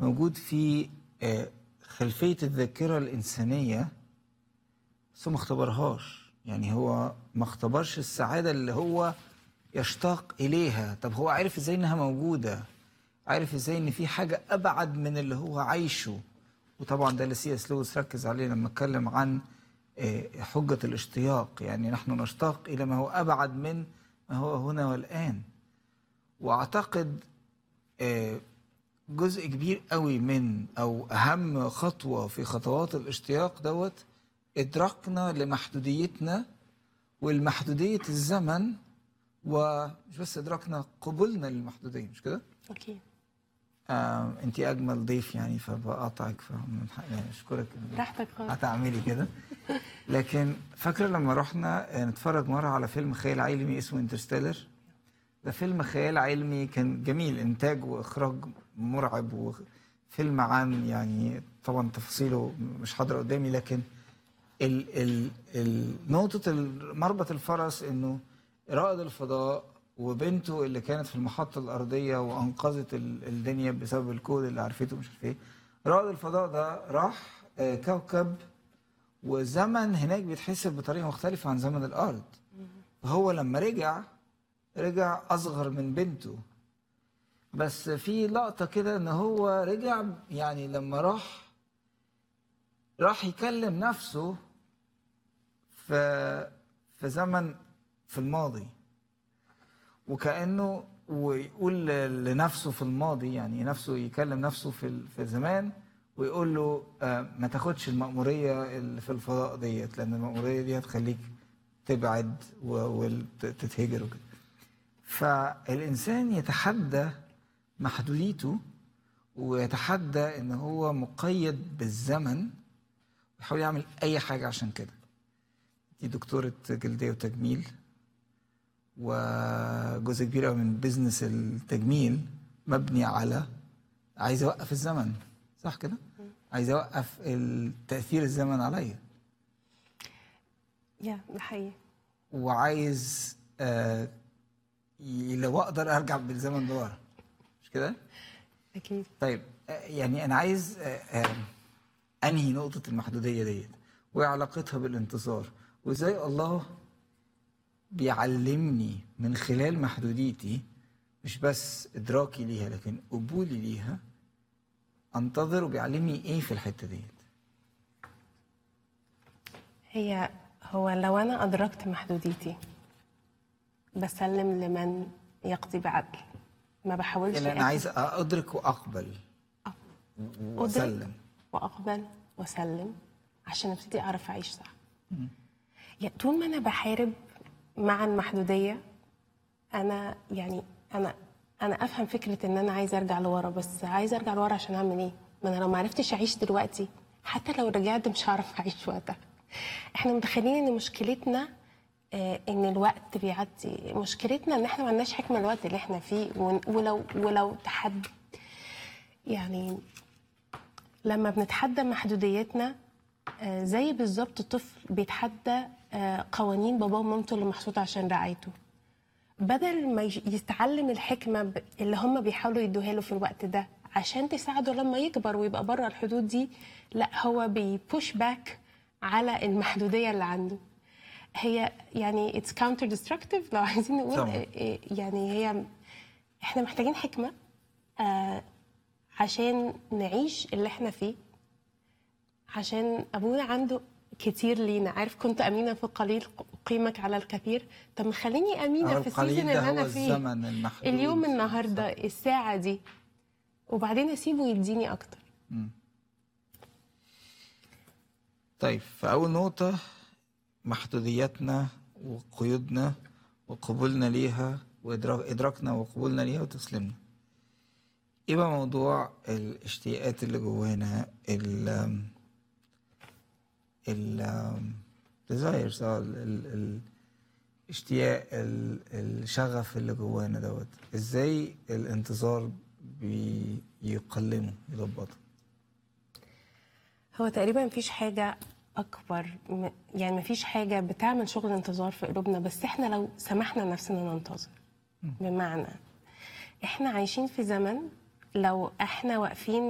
موجود في آه، خلفية الذاكرة الإنسانية بس هو ما اختبرهاش يعني هو ما اختبرش السعادة اللي هو يشتاق إليها طب هو عارف إزاي إنها موجودة عارف إزاي إن في حاجة أبعد من اللي هو عايشه وطبعا ده اللي سي اس لويس ركز عليه لما اتكلم عن آه، حجة الاشتياق يعني نحن نشتاق إلى ما هو أبعد من ما هو هنا والآن وأعتقد آه، جزء كبير قوي من او اهم خطوه في خطوات الاشتياق دوت ادراكنا لمحدوديتنا والمحدوديه الزمن ومش بس ادراكنا قبولنا للمحدوديه مش كده؟ أكيد آه انت اجمل ضيف يعني فبقاطعك فمن حق يعني اشكرك إن براحتك خالص هتعملي كده لكن فاكره لما رحنا نتفرج مره على فيلم خيال علمي اسمه انترستيلر ده فيلم خيال علمي كان جميل انتاج واخراج مرعب وفيلم عام يعني طبعا تفاصيله مش حاضره قدامي لكن ال ال ال نقطه ال- مربط الفرس انه رائد الفضاء وبنته اللي كانت في المحطه الارضيه وانقذت ال- الدنيا بسبب الكود اللي عرفته مش عارف ايه رائد الفضاء ده راح آه، كوكب وزمن هناك بيتحسب بطريقه مختلفه عن زمن الارض هو لما رجع رجع اصغر من بنته بس في لقطه كده ان هو رجع يعني لما راح راح يكلم نفسه في في زمن في الماضي وكانه ويقول لنفسه في الماضي يعني نفسه يكلم نفسه في ال- في زمان ويقول له آه، ما تاخدش المأمورية اللي في الفضاء ديت لأن المأمورية دي هتخليك تبعد وتتهجر وكده فالإنسان يتحدى محدوديته ويتحدى إن هو مقيد بالزمن ويحاول يعمل أي حاجة عشان كده دي دكتورة جلدية وتجميل وجزء كبير قوي من بيزنس التجميل مبني على عايز اوقف الزمن صح كده؟ عايز اوقف تاثير الزمن عليا يا ده حقيقي وعايز آه ي- لو اقدر ارجع بالزمن لورا مش كده؟ أكيد طيب آه، يعني انا عايز آه، آه، انهي نقطه المحدوديه ديت وعلاقتها بالانتصار وازاي الله بيعلمني من خلال محدوديتي مش بس ادراكي ليها لكن قبولي ليها انتظر وبيعلمني ايه في الحته ديت هي هو لو أنا أدركت محدوديتي بسلم لمن يقضي بعدل ما بحاولش يعني انا آخد- عايز ادرك واقبل واسلم واقبل واسلم عشان ابتدي اعرف اعيش صح يعني طول ما انا بحارب مع المحدوديه انا يعني انا انا افهم فكره ان انا عايزه ارجع لورا بس عايزه ارجع لورا عشان اعمل ايه ما انا لو ما عرفتش اعيش دلوقتي حتى لو رجعت مش هعرف اعيش وقتها احنا متخيلين ان مشكلتنا آه، ان الوقت بيعدي مشكلتنا ان احنا ما عندناش حكمه الوقت اللي احنا فيه ون- ولو ولو تحد يعني لما بنتحدى محدوديتنا آه، زي بالظبط طفل بيتحدى آه، قوانين باباه ومامته اللي محطوطه عشان رعايته بدل ما يج- يتعلم الحكمه ب- اللي هم بيحاولوا يدوها له في الوقت ده عشان تساعده لما يكبر ويبقى بره الحدود دي لا هو بيبوش باك على المحدوديه اللي عنده هي يعني اتس كاونتر ديستركتيف لو عايزين نقول طبعاً. آه، آه، يعني هي احنا محتاجين حكمه آه، عشان نعيش اللي احنا فيه عشان ابونا عنده كتير لينا عارف كنت امينه في القليل قيمك على الكثير طب ما خليني امينه أو في القليل السيزون ده اللي انا هو فيه الزمن المحدود اليوم النهارده الساعه دي وبعدين اسيبه يديني اكتر طيب فأول نقطة محدودياتنا وقيودنا وقبولنا ليها وإدراكنا وقبولنا ليها وتسليمنا إيه بقى موضوع الاشتياقات اللي جوانا ال ال desires اه ال- ال- الاشتياق ال- الشغف اللي جوانا دوت ازاي الانتظار بيقلمه يظبطه هو تقريبا مفيش حاجة أكبر م- يعني مفيش حاجة بتعمل شغل انتظار في قلوبنا بس احنا لو سمحنا لنفسنا ننتظر بمعنى احنا عايشين في زمن لو احنا واقفين